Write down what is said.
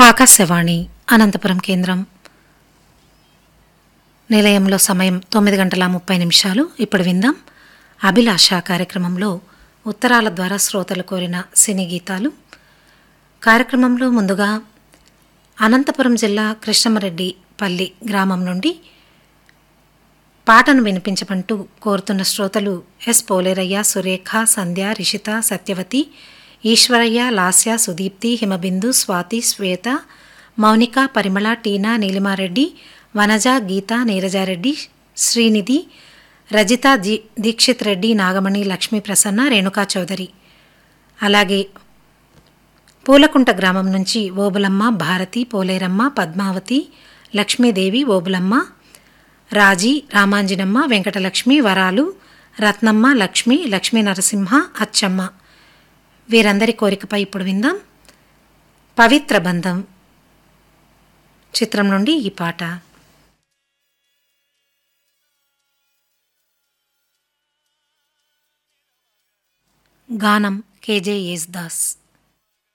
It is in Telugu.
ఆకాశవాణి అనంతపురం కేంద్రం నిలయంలో సమయం తొమ్మిది గంటల ముప్పై నిమిషాలు ఇప్పుడు విందాం అభిలాష కార్యక్రమంలో ఉత్తరాల ద్వారా శ్రోతలు కోరిన సినీ గీతాలు కార్యక్రమంలో ముందుగా అనంతపురం జిల్లా కృష్ణమరెడ్డి పల్లి గ్రామం నుండి పాటను వినిపించమంటూ కోరుతున్న శ్రోతలు ఎస్ పోలేరయ్య సురేఖ సంధ్య రిషిత సత్యవతి ఈశ్వరయ్య లాస్య సుదీప్తి హిమబిందు స్వాతి శ్వేత మౌనిక పరిమళ టీనా నీలిమారెడ్డి వనజ గీత నీరజారెడ్డి శ్రీనిధి రజిత జీ దీక్షిత్ రెడ్డి నాగమణి లక్ష్మీ ప్రసన్న రేణుకా చౌదరి అలాగే పూలకుంట గ్రామం నుంచి ఓబులమ్మ భారతి పోలేరమ్మ పద్మావతి లక్ష్మీదేవి ఓబులమ్మ రాజీ రామాంజనమ్మ వెంకటలక్ష్మి వరాలు రత్నమ్మ లక్ష్మి లక్ష్మీ నరసింహ అచ్చమ్మ వీరందరి కోరికపై ఇప్పుడు విందాం పవిత్ర బంధం చిత్రం నుండి ఈ పాట గానం కేజే యేసుదాస్